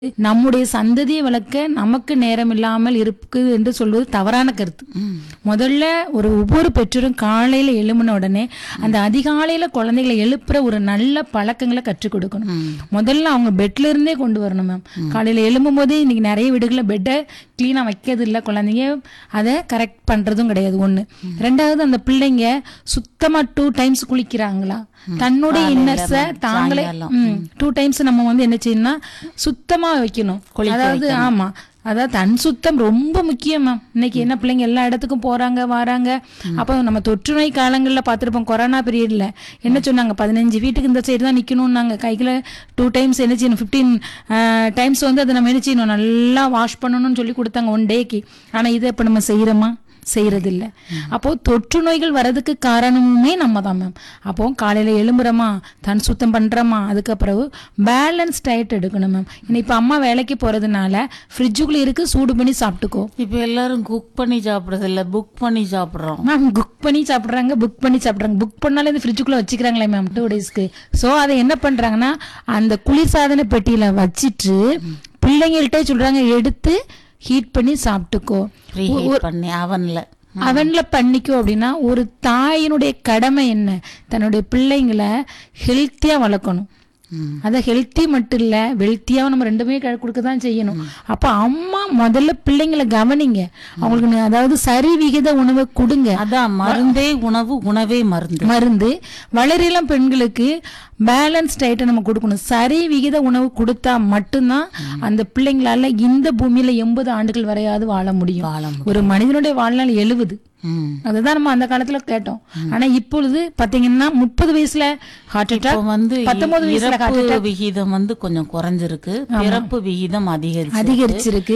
நம்முடைய சந்ததியை வளர்க்க நமக்கு நேரம் இல்லாமல் இருக்குது என்று சொல்வது தவறான கருத்து முதல்ல ஒரு ஒவ்வொரு பெற்றோரும் காலையில எழும்பின உடனே அந்த அதிகாலையில குழந்தைகளை எழுப்புற ஒரு நல்ல பழக்கங்களை கற்றுக் கொடுக்கணும் முதல்ல அவங்க பெட்ல இருந்தே கொண்டு வரணும் மேம் காலையில எழும்பும் போதே இன்னைக்கு நிறைய வீடுகளில் பெட்டை கிளீனா வைக்கிறது இல்லை குழந்தைங்க அதை கரெக்ட் பண்றதும் கிடையாது ஒண்ணு ரெண்டாவது அந்த பிள்ளைங்க சுத்தமா டூ டைம்ஸ் குளிக்கிறாங்களா தன்னுடைய இன்னர்ஸ தாங்களே டூ டைம்ஸ் நம்ம வந்து என்ன செய்யணும்னா சுத்தமா வைக்கணும் அதாவது ஆமா அதாவது தன் சுத்தம் ரொம்ப முக்கியம் மேம் இன்னைக்கு என்ன பிள்ளைங்க எல்லா இடத்துக்கும் போறாங்க வராங்க அப்போ நம்ம தொற்று நோய் காலங்களில் பார்த்துருப்போம் கொரோனா பீரியட்ல என்ன சொன்னாங்க பதினஞ்சு வீட்டுக்கு இந்த சைடு தான் நிற்கணும்னாங்க கைகளை டூ டைம்ஸ் என்ன செய்யணும் ஃபிஃப்டீன் டைம்ஸ் வந்து அதை நம்ம என்ன செய்யணும் நல்லா வாஷ் பண்ணணும்னு சொல்லி கொடுத்தாங்க ஒன் டேக்கு ஆனால் இதை இப்போ நம்ம செய்கிறோமா செய்யறதில்ல அப்போ தொற்று நோய்கள் வர்றதுக்கு காரணமுமே நம்ம தான் மேம் அப்போ காலையில எழும்புறோமா தன் சுத்தம் பண்றோமா அதுக்கப்புறம் பேலன்ஸ் டயட் எடுக்கணும் மேம் இப்போ அம்மா வேலைக்கு போறதுனால ஃப்ரிட்ஜுக்குள்ள இருக்கு சூடு பண்ணி சாப்பிட்டுக்கோ இப்ப எல்லாரும் குக் பண்ணி சாப்பிடுறது இல்ல புக் பண்ணி சாப்பிடுறோம் மேம் குக் பண்ணி சாப்பிட்றாங்க புக் பண்ணி சாப்பிட்றாங்க புக் பண்ணாலே இந்த ஃப்ரிட்ஜுக்குள்ள வச்சுக்கிறாங்களே மேம் டூ டேஸ்க்கு ஸோ அதை என்ன பண்றாங்கன்னா அந்த குளிர்சாதன பெட்டியில வச்சிட்டு பிள்ளைங்கள்ட்டே சொல்றாங்க எடுத்து ஹீட் பண்ணி சாப்பிட்டுக்கோ ப்ரீ ஹீட் பண்ணி அவன்ல அவன்ல பண்ணிக்கோ அப்படின்னா ஒரு தாயினுடைய கடமை என்ன தன்னுடைய பிள்ளைங்களை ஹெல்த்தியா வளர்க்கணும் அதை ஹெல்த்தி மட்டும் இல்ல வெல்த்தியாவும் நம்ம ரெண்டுமே க- கொடுக்க தான் செய்யணும் அப்ப அம்மா முதல்ல பிள்ளைங்களை கவனிங்க அவங்களுக்கு நி- அதாவது சரி விகித உணவை கொடுங்க அதான் மருந்தே உணவு உணவே மருந்து மருந்து வளரிளம் பெண்களுக்கு பேலன்ஸ் டயட்டை நம்ம கொடுக்கணும் சரி விகித உணவு கொடுத்தா மட்டும்தான் அந்த பிள்ளைங்களால இந்த பூமியில எண்பது ஆண்டுகள் வரையாவது வாழ முடியும் வாழ முடியும். ஒரு மனிதனுடைய வாழ்நாள் எழுபது ம். அதுதான் நம்ம அந்த காலத்துல கேட்டோம் ஆனா இப்பொழுது பாத்தீங்கன்னா முப்பது வயசுல ஹார்ட் இப்ப அட்டாக் வந்து பத்தொன்பது வயசுல ஹார்ட் இறப்பு அட்டாக் விகிதம் வந்து கொஞ்சம் குறைஞ்சிருக்கு பிறப்பு விகிதம் அதிகரிச்சு அதிகரிச்சிருக்கு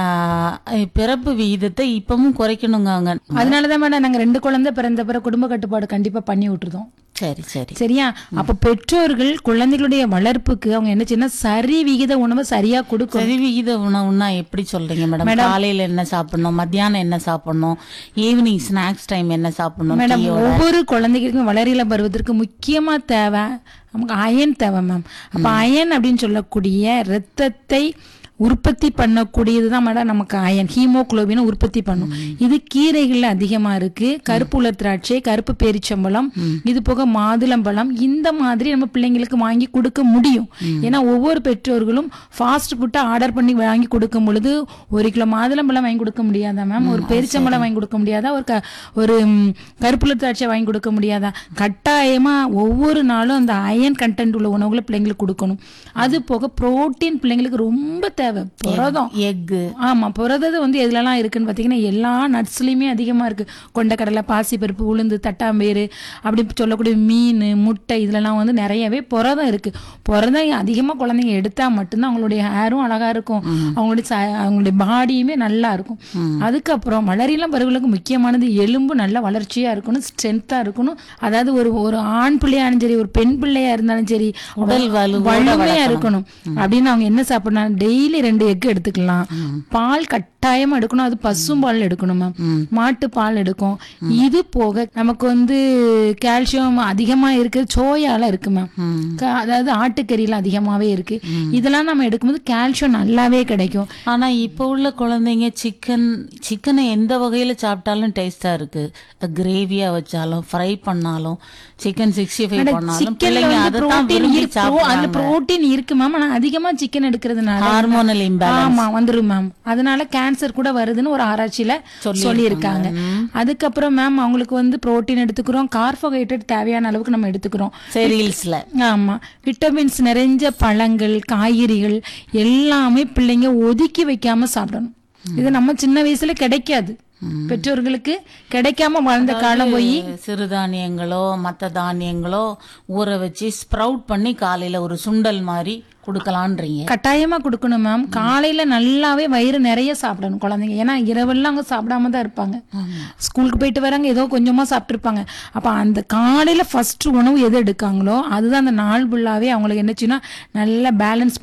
ஆஹ் பிறப்பு விகிதத்தை இப்பவும் குறைக்கணுங்க அதனாலதான் மேடம் நாங்க ரெண்டு குழந்தை பிறந்த பிறகு குடும்ப கட்டுப்பாடு கண்டிப்பா பண்ணி விட்டுருதோம் சரி சரி சரியா அப்ப பெற்றோர்கள் குழந்தைகளுடைய வளர்ப்புக்கு அவங்க என்ன செய்யணும் சரி விகித உணவை சரியா கொடுக்கணும் சரி விகித உணவுன்னா எப்படி சொல்றீங்க மேடம் காலையில என்ன சாப்பிடணும் மத்தியானம் என்ன சாப்பிடணும் ஈவினிங் ஸ்நாக்ஸ் டைம் என்ன சாப்பிடணும் மேடம் டீயோட? ஒவ்வொரு குழந்தைகளுக்கும் வளரில பருவத்திற்கு முக்கியமா தேவை நமக்கு அயன் தேவை மேம் அப்ப அயன் அப்படின்னு சொல்லக்கூடிய ரத்தத்தை உற்பத்தி பண்ணக்கூடியதுதான் மேடம் நமக்கு அயன் ஹீமோகுளோபினை உற்பத்தி பண்ணும் இது கீரைகள்ல அதிகமா இருக்கு கருப்பு உலர் திராட்சை கருப்பு பேரிச்சம்பழம் இது போக மாதுளம்பழம் இந்த மாதிரி நம்ம பிள்ளைங்களுக்கு வாங்கி கொடுக்க முடியும் ஏன்னா ஒவ்வொரு பெற்றோர்களும் ஃபாஸ்ட் ஃபுட்டை ஆர்டர் பண்ணி வாங்கி கொடுக்கும் பொழுது ஒரு கிலோ மாதுளம்பழம் வாங்கி கொடுக்க முடியாதா மேம் ஒரு பேரிச்சம்பழம் வாங்கி கொடுக்க முடியாதா ஒரு க- ஒரு ம், கருப்புல திராட்சை வாங்கி கொடுக்க முடியாதா கட்டாயமா ஒவ்வொரு நாளும் அந்த அயன் கண்டென்ட் உள்ள உணவுகளை பிள்ளைங்களுக்கு கொடுக்கணும் அது போக புரோட்டீன் பிள்ளைங்களுக்கு ரொம்ப தேவை புரதம் எக்கு ஆமா புரதம் வந்து எதுலலாம் இருக்குன்னு பாத்தீங்கன்னா எல்லா நட்ஸ்லயுமே அதிகமா இருக்கு கொண்டக்கடலை பாசிப்பருப்பு உளுந்து தட்டாம்பயிறு அப்படி சொல்லக்கூடிய மீன் முட்டை இதுலலாம் வந்து நிறையவே புரதம் இருக்கு புரதம் அதிகமா குழந்தைங்க எடுத்தா மட்டும்தான் அவங்களுடைய ஹேரும் அழகா இருக்கும் அவங்களுடைய ச- அவங்களுடைய பாடியுமே நல்லா இருக்கும் அதுக்கப்புறம் வளரிளம் பருவங்களுக்கு முக்கியமானது எலும்பு நல்ல வளர்ச்சியா இருக்கணும் ஸ்ட்ரென்த்தா இருக்கணும் அதாவது ஒரு ஒரு ஆண் பிள்ளையாலும் சரி ஒரு பெண் பிள்ளையா இருந்தாலும் சரி உடல் வலுவோட வலிமையா இருக்கணும் அப்படின்னு அவங்க என்ன சாப்பிடணும் டெய்லி ரெண்டு எக் எடுத்துக்கலாம் பால் கட்டாயமா எடுக்கணும் அது பசும் பால் எடுக்கணும் மேம் மாட்டு பால் எடுக்கும் இது போக நமக்கு வந்து கால்சியம் அதிகமா இருக்கு சோயால இருக்கு மேம் க- அதாவது ஆட்டுக்கறியில அதிகமாவே இருக்கு இதெல்லாம் நம்ம எடுக்கும்போது கால்சியம் நல்லாவே கிடைக்கும் ஆனா இப்ப உள்ள குழந்தைங்க சிக்கன் சிக்கனை எந்த வகையில சாப்பிட்டாலும் டேஸ்டா இருக்கு கிரேவியா வச்சாலும் ஃப்ரை பண்ணாலும் சிக்கன் சிக்ஸ்டி ஃபைவ் பண்ணாலும் சிக்கன்ல பிள்ளைங்க வந்து அதை தான் புரோட்டீன் விரும்பி இருக்கு அதுல சாப்பிடுறாங்க புரோட்டீன் இருக்கு மேம் ஆனா அதிகமா சிக்கன் எடுக்கிறதுனால ஹார்மோனல் இம்பேலன்ஸ் ஆமா வந்துரும் மேம் அதனால கேன்சர் கூட வருதுன்னு ஒரு ஆராய்ச்சியில சொல்லியிருக்காங்க அதுக்கப்புறம் மேம் அவங்களுக்கு வந்து புரோட்டீன் எடுத்துக்கிறோம் கார்போஹைட்ரேட் தேவையான அளவுக்கு நம்ம எடுத்துக்கிறோம் செரியல்ஸ்ல ஆமா விட்டமின்ஸ் நிறைஞ்ச பழங்கள் காய்கறிகள் எல்லாமே பிள்ளைங்க ஒதுக்கி வைக்காம சாப்பிடணும் இது நம்ம சின்ன வயசுல கிடைக்காது பெற்றோர்களுக்கு கிடைக்காம வளர்ந்த காலம் போய் சிறுதானியங்களோ மற்ற தானியங்களோ ஊற வச்சு ஸ்ப்ரவுட் பண்ணி காலையில ஒரு சுண்டல் மாதிரி கொடுக்கலான்றீங்க கட்டாயமா கொடுக்கணும் மேம் காலையில நல்லாவே வயிறு நிறைய சாப்பிடணும் குழந்தைங்க ஏன்னா இரவெல்லாம் அவங்க சாப்பிடாம தான் இருப்பாங்க ஸ்கூலுக்கு போயிட்டு வராங்க ஏதோ கொஞ்சமா சாப்பிட்டுருப்பாங்க அப்ப அந்த காலையில ஃபர்ஸ்ட் உணவு எது எடுக்காங்களோ அதுதான் அந்த நாள் ஃபுல்லாவே அவங்களுக்கு என்ன செய்யணும் நல்லா பேலன்ஸ் பண்ணும்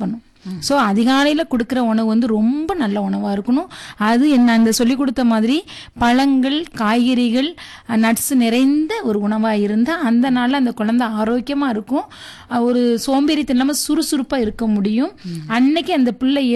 ஸோ அதிகாலையில் கொடுக்குற உணவு வந்து ரொம்ப நல்ல உணவாக இருக்கணும் அது என்ன அந்த சொல்லி கொடுத்த மாதிரி பழங்கள் காய்கறிகள் நட்ஸ் நிறைந்த ஒரு உணவாக இருந்தால் அந்த நாளில் அந்த குழந்தை ஆரோக்கியமாக இருக்கும் அஹ் ஒரு சோம்பேறித்தனம் இல்லாமல் சுறுசுறுப்பாக இருக்க முடியும் அன்னைக்கு அந்த பிள்ளை